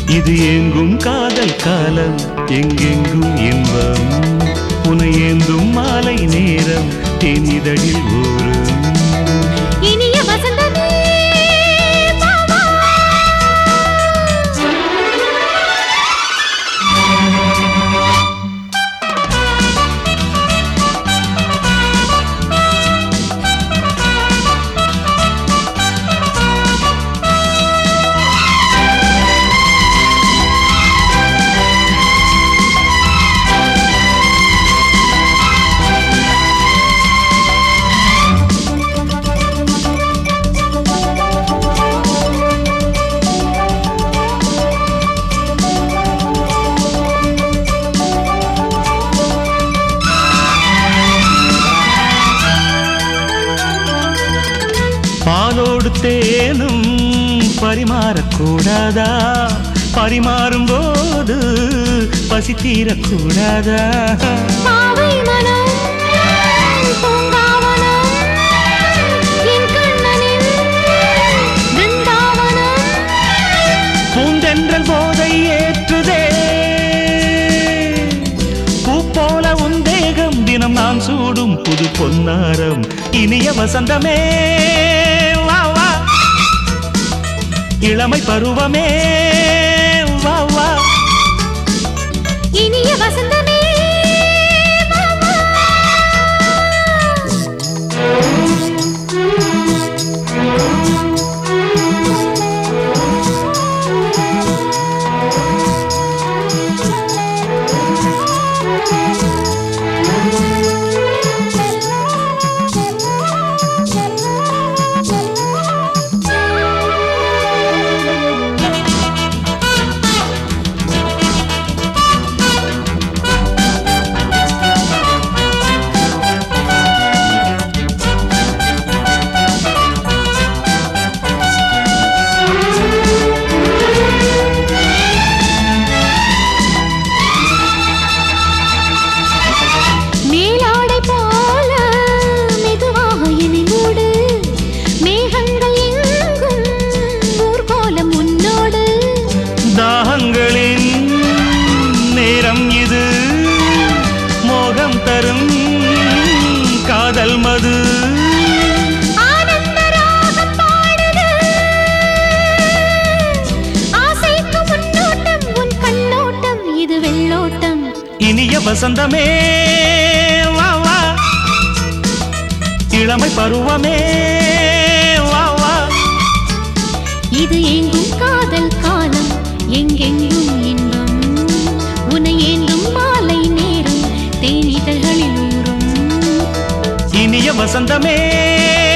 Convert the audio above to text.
இது எங்கும் காதல் காலம் எங்கெங்கும் இன்பம் உனை ஏந்தும் மாலை நேரம் தேனிதழில் ஊறும் இனிய வசந்தமே வா, வா. பாலோடு தேனும் பரிமாறக்கூடாதா பரிமாறும் போது பசி தீரக்கூடாதா பாவை மனம் பூங்காவனம் என் கண்ணனின் பிருந்தாவனம் பூந்தென்றல் போதை ஏற்றுதே பூ போல உன் தேகம் தினம் நான் சூடும் புது பொன்னாரம் இனிய வசந்தமே வா வா இளமை பருவமே வா வா இனிய வசந்தமே வா, வா. மேலாடை போல மெதுவாக என்னை மூடு மேகங்கள் எங்கும் ஊர்கோலம் உன்னோடு தாகங்களின் நேரம் இது மோகம் தரும் காதல் மது ஆனந்த ராகம் பாடுது ஆசைக்கு முன்னோட்டம் உன் கண்ணோட்டம் இது வெள்ளோட்டம் இனிய வசந்தமே வா வா இளமை பருவமே வா வா இது எங்கும் காதல் காலம் எங்கெங்கும் இன்பம் உன்னை ஏந்தும் மாலை நேரம் தேனிதழ்களில் ஊறும் இனிய வசந்தமே